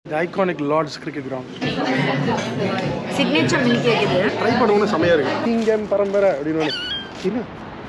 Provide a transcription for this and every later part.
Iconic Lord's cricket ground signature milk cake இது try பண்ணணும்னு செமையாக இருக்கு கிங்கம் பரம்பரை அப்படின்னு ஒன்று என்ன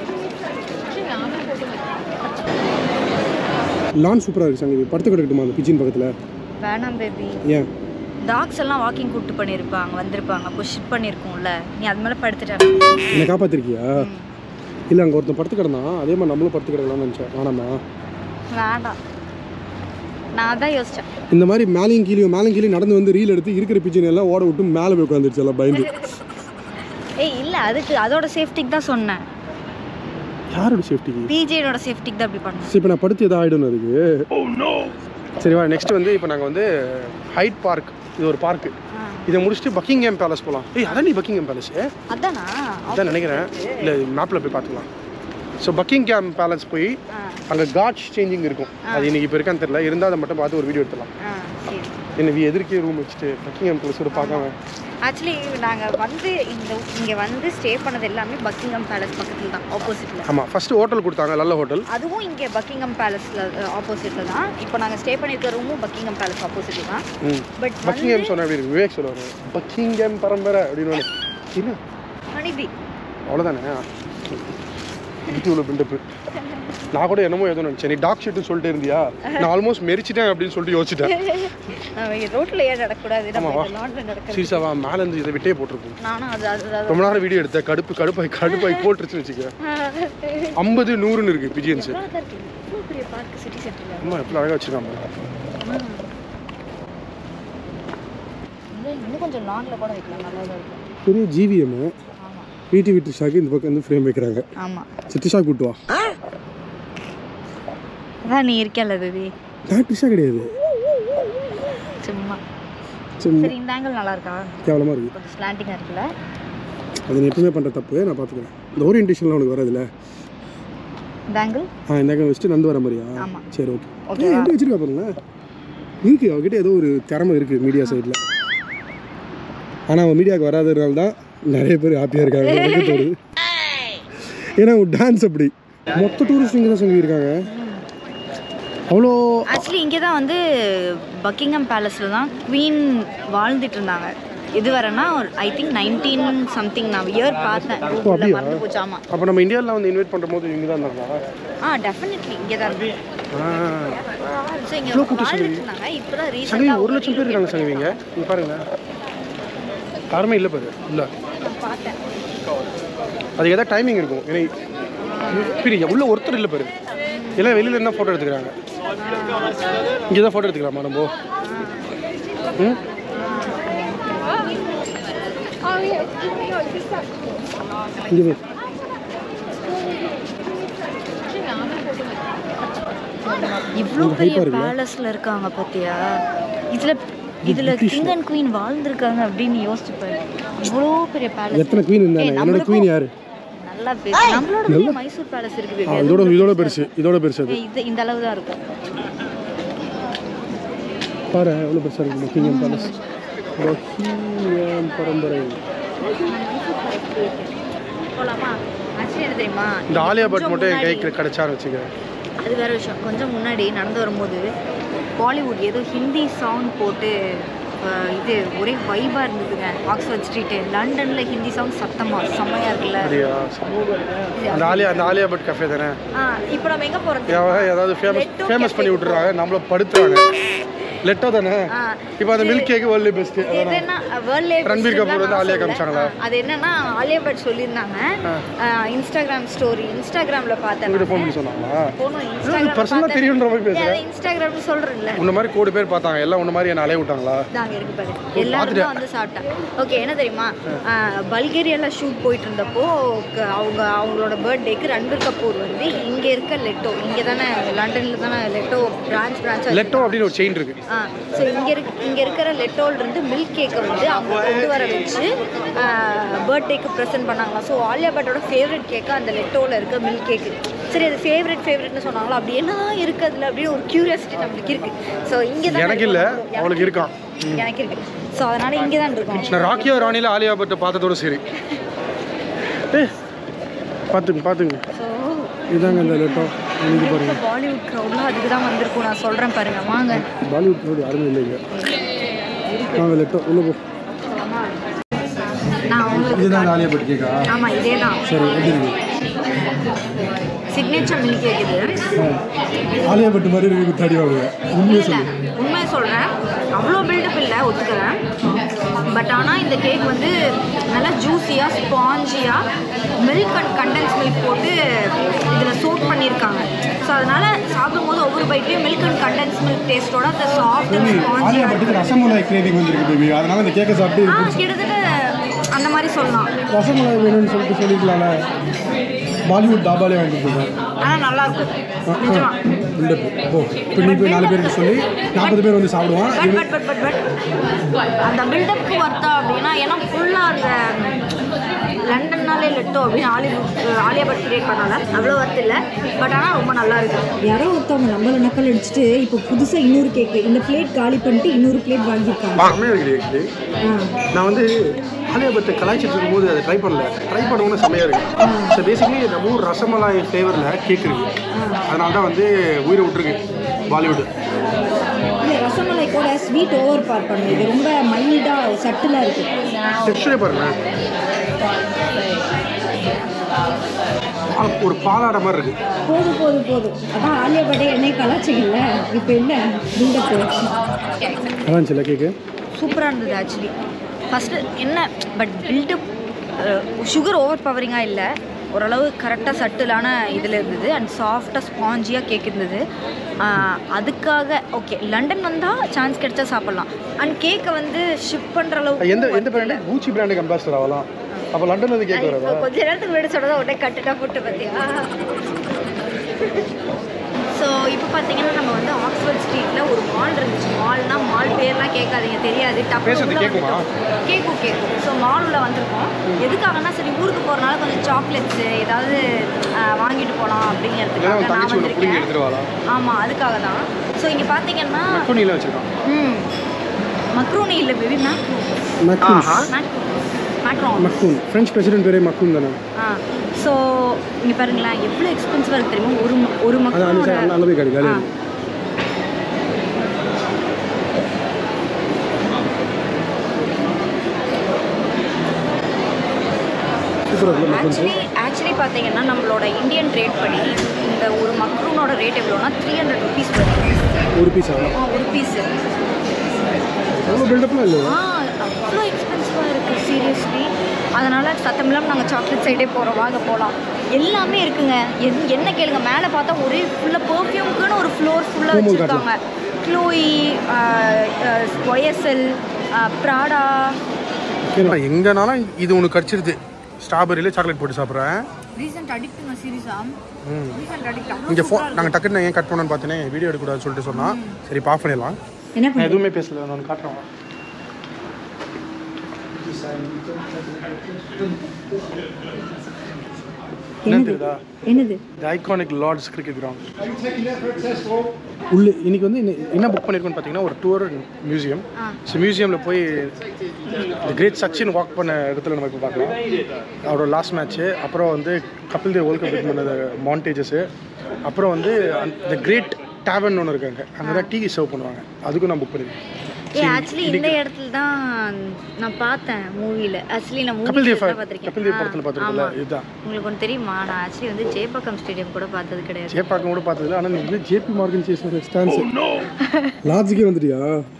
லான் சூப்பராக இருக்கு சங்கவி படுத்து கிடக்கட்டுமா அந்த பிச்சின் பக்கத்தில் வேணாம் பேபி ஏன் டாக்ஸ் எல்லாம் வாக்கிங் கூப்பிட்டு பண்ணியிருப்பாங்க வந்திருப்பாங்க அப்போ ஷிட் பண்ணியிருக்கோம்ல நீ அது மேலே படுத்துட்ட என்னை காப்பாத்திருக்கியா இல்லை அங்கே ஒருத்தன் படுத்து கிடந்தான் அதே மாதிரி நம்மளும் படுத்து கிடக்கலாம்னு நினச்சேன் வேணாமா வேண்டாம் நான் அதான் யோசித்தேன் இந்த மாதிரி மேலேயும் கீழே மேலேயும் கீழே நடந்து வந்து ரீல் எடுத்து இருக்கிற பிச்சின் எல்லாம் ஓட விட்டு மேலே போய் உட்காந்துருச்சு எல்லாம் பயந்து ஏய் இல்லை அதுக்கு அதோட சேஃப்டிக்கு தான் சொன்னேன் யாரோட சேஃப்டிக்கு பிஜேயோட சேஃப்டிக்கு தான் அப்படி பண்ணேன் சரி இப்போ நான் படுத்து எதாவது ஆகிடும் அதுக்கு சரி வா நெக்ஸ்ட் வந்து இப்போ நாங்கள் வந்து ஹைட் பார்க் இது ஒரு பார்க்கு இதை முடிச்சுட்டு பக்கிங்ஹாம் பேலஸ் போகலாம் ஏய் அதான் நீ பக்கிங்ஹாம் பேலஸ் அதானா அதான் நினைக்கிறேன் இல்லை மேப்பில் போய் பார்த்துக்கலாம் ஸோ பக்கிங்ஹாம் பேலஸ் போய் ஆ அங்கே காட்ஸ் சேஞ்சிங் இருக்கும் அது இன்னைக்கு இப்போ இருக்கான்னு தெரியல இருந்தால் அதை மட்டும் பார்த்து ஒரு வீடியோ எடுத்துடலாம் ஆ சரி என்ன வி எதிர்க்கே ரூம் வச்சுட்டு பக்கிங்ஹாம் பேலஸோட பார்க்காம ஆக்சுவலி நாங்கள் வந்து இந்த இங்கே வந்து ஸ்டே பண்ணது எல்லாமே பக்கிங்ஹாம் பேலஸ் பக்கத்தில் தான் ஆப்போசிட்டில் ஆமாம் ஃபஸ்ட்டு ஹோட்டல் கொடுத்தாங்க நல்ல ஹோட்டல் அதுவும் இங்கே பக்கிங்ஹாம் பேலஸில் ஆப்போசிட்டில் தான் இப்போ நாங்கள் ஸ்டே பண்ணியிருக்க ரூமும் பக்கிங்ஹாம் பேலஸ் ஆப்போசிட்டில் தான் ம் பட் பக்கிங்ஹாம் சொன்ன அப்படி இருக்கு விவேக் சொல்லுவார் பக்கிங்ஹாம் பரம்பரை அப்படின்னு ஒன்று என்ன ஹனிபி அவ்வளோதானே இதுக்கு இவ்வளோ பில்டப்பு நான் கூட என்னமோ எதுவும் நினச்சேன் நீ டாக் ஷீட்னு சொல்லிட்டு இருந்தியா நான் ஆல்மோஸ்ட் மெரிச்சிட்டேன் அப்படின்னு சொல்லிட்டு யோசிச்சிட்டேன் ரோட்டில் ஏன் நடக்கூடாது நம்ம ஆமாவா? லாண்டில் நடக்கிறது சீசாவா மேலேருந்து இதை விட்டே போட்டிருப்போம் நானும் அது அது அது ரொம்ப நேரம் வீடியோ எடுத்தேன் கடுப்பு கடுப்பாய் கடுப்பாய் போட்டுருச்சுன்னு வச்சுக்க ஐம்பது நூறுன்னு இருக்குது பிஜியன்ஸு நல்லா தான் இருக்கு இவ்வளோ பெரிய பார்க் சிட்டி சென்டரில் அம்மா எப்படி அழகாக வச்சுருக்காங்க இன்னும் கொஞ்சம் லாங்கில் கூட வைக்கலாம் நல்லா தான் இருக்கும் பெரிய ஜிவிஎம் ஆமாம் வீட்டு வீட்டு ஷாக்கு இந்த பக்கம் வந்து ஃப்ரேம் வைக்கிறாங்க ஆமாம் சித்திஷா கூட்டு வா அதான் நீ இருக்கல பேபி நான் ட்ரிஷா கிடையாது சும்மா சும்மா சரி இந்த ஆங்கிள் நல்லா இருக்கா கேவலமாக இருக்குது கொஞ்சம் ஸ்லாண்டிங்காக இருக்குல்ல அது நீ எப்பவுமே பண்ணுற தப்பு நான் பார்த்துக்கிறேன் இந்த ஓரியன்டேஷன்லாம் உனக்கு வராதுல்ல இந்த ஆங்கிள் ஆ இந்த அங்கே வச்சுட்டு நந்து வர மாதிரியா ஆமா. சரி ஓகே Okay ஏன் என்கிட்ட வச்சிருக்கா பாருங்களேன் இருக்கு அவகிட்ட ஏதோ ஒரு திறமை இருக்குது மீடியா சைடில் ஆனால் அவன் மீடியாவுக்கு வராததுனால தான் நிறைய பேர் ஹாப்பியாக இருக்காங்க எனக்கு தோணுது ஏன்னா அவன் டான்ஸ் அப்படி மொத்த டூரிஸ்ட் இங்கே தான் சொல்லியிருக்காங்க அவ்வளோ ஆக்சுவலி இங்கே தான் வந்து பக்கிங்ஹாம் பேலஸில் தான் குவீன் வாழ்ந்துட்டு இருந்தாங்க இது வரனா ஐ திங்க் நைன்டீன் சம்திங் நான் இயர் பார்த்தேன் Google-ல அப்படியா? மறந்து போச்சு ஆமாம் அப்போ நம்ம இந்தியாவில் வந்து இன்வைட் பண்ணுற போது இங்கே தான் இருந்தாங்களா ஆ டெஃபினெட்லி இங்கே தான் இருக்கு ஆ ஸோ இங்கே இவ்வளோ கூட்டம் வாழ்ந்துட்டு இருந்தாங்க இப்போ தான் சங்கவி ரீசெண்டாக ஒரு லட்சம் பேர் இருக்காங்க சங்கவி இங்கே இங்கே பாருங்க யாருமே இல்லை பாரு இல்லை நான் பார்த்தேன் அதுக்கு ஏதாவது டைமிங் இருக்கும் ஏன்னா பிரிங்க உள்ள ஒருத்தர் இல்லை பாரு எல்லாம் வெளியில என்ன ஃபோட்டோ எடுத்துக்கிறாங்க இங்கே தான் ஃபோட்டோ எடுத்துக்கலாமா நம்ம ம் இங்கே வை. இவ்வளோ hype-ஆ பெரிய இருக்குல்ல? பேலஸில் இருக்காங்க பார்த்தியா இதில் இதில் கிங் அண்ட் குயின் வாழ்ந்துருக்காங்க அப்படின்னு யோசிச்சு பாரு இவ்வளோ பெரிய பேலஸ் எத்தனை குவீன் இருந்தாங்க என்னோட குவீன் யாரு நல்லா பேசு நம்மளோட பெரிய மைசூர் பேலஸ் இருக்கு ஆ, baby. இதோட இதோட பெருசு இதோட பெருசு அது ஏய், இது இந்த அளவு தான் இருக்கும் பாரு எவ்வளோ பெருசாக இருக்கு பக்கிங்ஹாம் பேலஸ் பக்கிங்ஹாம் பரம்பரை போலாமா ஆக்சுவலி என்ன தெரியுமா இந்த ஆலியா பட் கொஞ்சம் மட்டும் என் முன்னாடி- கைக்கு கிடைச்சான்னு வச்சுக்க அது வேற விஷயம் கொஞ்சம் முன்னாடி நடந்து வரும்போது பாலிவுட் ஏதோ ஹிந்தி சாங் போட்டு அஹ், இது ஒரே வைபாக இருந்ததுங்க ஆக்ஸ்ஃபோர்ட் ஸ்ட்ரீட்டு லண்டனில் ஹிந்தி சாங் சத்தமாக செம்மையாக இருக்குல்ல அப்படியா அந்த ஆலியா அந்த ஆலியா பட் கஃபே தானே ஆ இப்போ நம்ம எங்கே போகிறது ஏதாவது ஏதாவது ஃபேமஸ் லெட்டோ ஃபேமஸ் பண்ணி விட்டுறாங்க நம்மள படுத்துறாங்க லெட்டோ தானே ஆ இப்போ அந்த மில்க் கேக் வேர்ல்டு பெஸ்ட்டு இது என்ன வேர்ல்ட்லே ரன்பீர் கபூர் வந்து ஆலியா காமிச்சாங்களா? அது என்னன்னா ஆலியா பட் சொல்லியிருந்தாங்க இன்ஸ்டாகிராம் ஸ்டோரி இன்ஸ்டாகிராம்ல பார்த்தேன் உங்ககிட்ட ஃபோன் பண்ணி சொன்னாங்களா போனோம் இது பர்சனலாக தெரியுன்ற மாதிரி பேசுகிறேன் இன்ஸ்டாகிராம்னு சொல்றேன்ல உன்ன மாதிரி கோடி பேர் பார்த்தாங்க எல்லாம் உன்ன மாதிரி என்ன அலைய விட்டாங்களா தாங்க இருக்கு பாரு எல்லாரும் தான் வந்து சாப்பிட்டேன் ஓகே என்ன தெரியுமா பல்கேரியால ஷூட் போயிட்டு இருந்தப்போ க- அவங்க அவங்களோட பர்த்டேக்கு ரன்பீர் கபூர் வந்து இங்க இருக்க லெட்டோ இங்க தானே லண்டன்ல தானே லெட்டோ பிரான்ச் பிரான்ச் லெட்டோ அப்படின்னு ஒரு செயின் இருக்கு ஆ ஸோ இங்கே இருக்க இங்கே இருக்கிற லெட்டோல் இருந்து மில்க் கேக்கை வந்து அவங்க கொண்டு வர வச்சு பர்த்டேக்கு ப்ரெசென்ட் பண்ணாங்களாம் ஸோ ஆலியா பட்டோட ஃபேவரட் கேக்கு அந்த லெட்டோவில் இருக்க மில்க் கேக்கு சரி அது ஃபேவரட் ஃபேவரட்னு சொன்னாங்களா அப்படி என்னதான் இருக்குது அதில் அப்படின்னு ஒரு கியூரியாசிட்டி நம்மளுக்கு இருக்கு ஸோ இங்கே தான் எனக்கு இல்லை அவளுக்கு இருக்கான் எனக்கு இருக்கு ஸோ அதனால இங்கே தான் இருக்கோம் நான் ராக்கியோ ராணியில் ஆலியா பட்டை பார்த்ததோட சரி ஏ பார்த்துங்க பார்த்துங்க ஸோ இதாங்க இந்த லெட்டோ இது பாருங்க பாலிவுட் க்ரௌட்லாம் அதுக்கு தான் வந்திருக்கும் நான் சொல்கிறேன் பாருங்க வாங்க பாலிவுட் ரோடு யாருமே இல்லைங்க வாங்க லெட்டோ உள்ள போ நான் உங்களுக்கு இதுதான் ஆலியா பட் கேக்கா ஆமாம் இதே தான் சரி எப்படி இருக்கு சிக்னேச்சர் மில்க் கேக் இது ஆ. ஆலியா பட் மாதிரி இருக்கு தடி வாங்க உண்மையை இல்லை சொல்லு உண்மையை சொல்கிறேன் அவ்வளோ பில்டப் இல்லை ஒத்துக்கிறேன் பட் ஆனால் இந்த கேக் வந்து நல்லா ஜூஸியாக ஸ்பாஞ்சியாக மில்க் அண்ட் கண்டென்ஸ் மில்க் போட்டு இதில் சோக் பண்ணியிருக்காங்க ஸோ அதனால் சாப்பிடும்போது ஒவ்வொரு பைட்லேயும் மில்க் அண்ட் கண்டென்ஸ் மில்க் டேஸ்ட்டோட அந்த சாஃப்ட் அண்ட் ஆலியா ஸ்பாஞ்சியாக பட்டுக்கு ரசமலாய் கிரேவிங் வந்துருக்கு பேபி அதனால இந்த கேக்கை சாப்பிட்டு ஆ கிட்டத்தட்ட அந்த மாதிரி சொல்லலாம் ரசமலாய் வேணும்னு சொல்லிட்டு சொல்லிக்கலாம்ல பாலிவுட் தாபாலே வாங்கிட்டு இருக்கேன் ஆனால் நல்லாயிருக்கும் நிஜமா இந்த ஓ இப்போ நீ போய் நாலு பேருக்கு சொல்லி நாற்பது பேர் வந்து சாப்பிடுவான் but but but but but அந்த பில்டப்க்கு ஒர்த்தா அப்படின்னா ஏன்னா ஃபுல்லாக அந்த லண்டன்னாலே லெட்டோ அப்படின்னு ஆலியா ஆலியா பட் கிரியேட் பண்ணால அவ்வளோ ஒர்த் இல்லை பட் ஆனால் ரொம்ப நல்லா இருக்கு யாரோ ஒருத்தவங்க நம்மள நக்கல் அடிச்சுட்டு இப்போ புதுசாக இன்னொரு கேக்கு இந்த பிளேட் காலி பண்ணிட்டு இன்னொரு பிளேட் வாங்கியிருக்காங்க செம்மையாக இருக்குது ஆக்சுவலி நான் வந்து ஆலியா பட்டை கலாய்ச்சிட்டு இருக்கும்போது அதை ட்ரை பண்ணல ட்ரை பண்ணவும் செம்மையாக இருக்கு ஸோ பேசிக்கலி நம்ம ஊர் ரசமலாய் ஃப்ளேவரில் கேக் இருக்கு அதனால தான் வந்து உயிரை விட்டுருக்கு பாலிவுட் இல்லை ரசமலை கூட ஸ்வீட் ஓவர் பார் பண்ணுது இது ரொம்ப மைல்டாக சட்டிலாக இருக்குது டெக்ஸ்டரே பாருங்க ஆ, ஒரு பாலாட மாதிரி இருக்கு போதும் போதும் போதும் அதான் ஆலியா பட்டே என்னை கலாச்சிக்கல இப்போ என்ன பில்டப் அதான் சில கேக்கு சூப்பராக இருந்தது ஆக்சுவலி ஃபஸ்ட்டு என்ன பட் பில்டப் சுகர் ஓவர் பவரிங்காக இல்லை ஓரளவு கரெக்டாக சட்டிலான இதில் இருந்தது அண்ட் சாஃப்டாக ஸ்பாஞ்சியாக கேக் இருந்தது ஆஹ் அதுக்காக ஓகே லண்டன் வந்தால் சான்ஸ் கிடைச்சா சாப்பிட்லாம் அண்ட் கேக்கை வந்து ஷிப் பண்ணுற அளவுக்கு எந்த எந்த பிராண்டு பூச்சி பிராண்டுக்கு அம்பாசிடர் ஆகலாம் அப்போ லண்டன் வந்து கேக் இப்போ வராதா கொஞ்ச நேரத்துக்கு முன்னாடி சொன்னதை உடனே கட்டுட்டா போட்டு பார்த்தியா ஸோ இப்போ பார்த்தீங்கன்னா நம்ம வந்து ஆக்ஸ்ஃபோர்ட் ஸ்ட்ரீட்டில் ஒரு மால் இருந்துச்சு மால்னா மால் பேர்லாம் கேட்காதீங்க தெரியாது பேசுறது கேக்குமா? கேட்கும் கேட்கும் ஸோ மால் உள்ள வந்திருக்கோம் எதுக்காகனா சரி ஊருக்கு போகிறனால கொஞ்சம் சாக்லேட்ஸு ஏதாவது ஆஹ், வாங்கிட்டு போகலாம் அப்படிங்கிறதுக்காக நான் தங்கச்சி ஒன்று பிடிங்கி வந்திருக்கேன் எடுத்துருவாளா ஆமாம் அதுக்காக தான் ஸோ இங்கே பார்த்தீங்கன்னா மக்குனிலாம் வச்சிருக்கான் ம் மக்ரூனி இல்லை பேபி மேக்ரூ மக்கூன் மேக்ரூ மேக்ரோன் மக்கூன் ஃப்ரெஞ்ச் பிரசிடென்ட் பேரே மக்கூன் தானே ஆ ஸோ இங்கே பாருங்களேன் எவ்வளோ எக்ஸ்பென்சிவாக இருக்கு தெரியுமா ஒரு ம- ஒரு அது அந்த மக்களோட சைடு நல்ல போய் கிடைக்காது ஆ. சூப்பராக இருக்குல்ல மக்கூன் ஆக்சுவலி ஆக்சுவலி பார்த்தீங்கன்னா நம்மளோட இந்தியன் ரேட் படி இந்த ஒரு மக்ரூனோட ரேட் எவ்வளோனா த்ரீ ஹண்ட்ரட் ருபீஸ் வருது ஒரு பீஸ் ஆகும் ஆ, ஒரு பீஸு அவ்வளோ பில்டப்லாம் இல்லை ஆ அவ்வளோ எக்ஸ்பென்சிவாக இருக்குது சீரியஸ்லி அதனால் சத்தமில்லாமல் நாங்கள் சாக்லேட் சைடே போகிறோம் வாங்க போகலாம் எல்லாமே இருக்குங்க என் என்ன கேளுங்க மேலே பார்த்தா ஒரே ஃபுல்லாக பர்ஃப்யூம்க்குன்னு ஒரு ஃப்ளோர் ஃபுல்லாக Promo வச்சுருக்காங்க க்ளோயி ஒயசல் ப்ராடா எங்கனாலும் இது ஒன்று கடிச்சிருது ஸ்ட்ராபெரியில் சாக்லேட் போட்டு சாப்பிட்றேன் ரீசெண்ட் அடிக்ட்டுங்க சீரியஸாக ரீசெண்ட் அடிக்ட் இங்கே ஃபோன் நாங்கள் டக்குன்னு ஏன் கட் பண்ணோன்னு பார்த்தேனே வீடியோ எடுக்கக்கூடாதுன்னு சொல்லிட்டு சொன்னால் சரி ஆஃப் பண்ணிடலாம் என்ன நான் எதுவுமே பேசல நான் காட்டுறேன் என்ன என்னது தெரியுதா என்னது the iconic Lord's cricket ground உள்ள இன்னைக்கு வந்து இன்னை- என்ன புக் பண்ணியிருக்கோன்னு பார்த்தீங்கன்னா ஒரு டூர் மியூசியம் ஆ. ஸோ மியூசியமில் போய் கிரேட் சச்சின் வாக் பண்ண இடத்துல நம்ம இப்போ பார்க்கலாம் அவரோட லாஸ்ட் மேட்ச்சு அப்புறம் வந்து Kapil Dev world cup win பண்ணது மாண்டேஜஸ்ஸு அப்புறம் வந்து த கிரேட் டேவன் ஒன்று இருக்காங்க அங்கே தான் டீ சர்வ் பண்ணுவாங்க அதுக்கும் நான் புக் பண்ணியிருக்கேன் ஏ ஆக்சுவலி இந்த இடத்துல தான் நான் பார்த்தேன் மூவியில் ஆக்சுவலி நான் கபில் மூவி தேவ் பார்த்துருக்கேன் கபில் தேவ் படத்தில் பார்த்துருக்கல ஆமா. இதுதான் உங்களுக்கு ஒன்று தெரியுமா நான் ஆக்சுவலி வந்து ஜெயப்பக்கம் ஸ்டேடியம் கூட பார்த்தது கிடையாது ஜேபாக்கம் கூட பார்த்ததில்ல ஆனால் நீ வந்து ஜேபி மார்கன் சேஸ் ஸ்டான்ஸ் லாட்ஜுக்கே வந்துட்டியா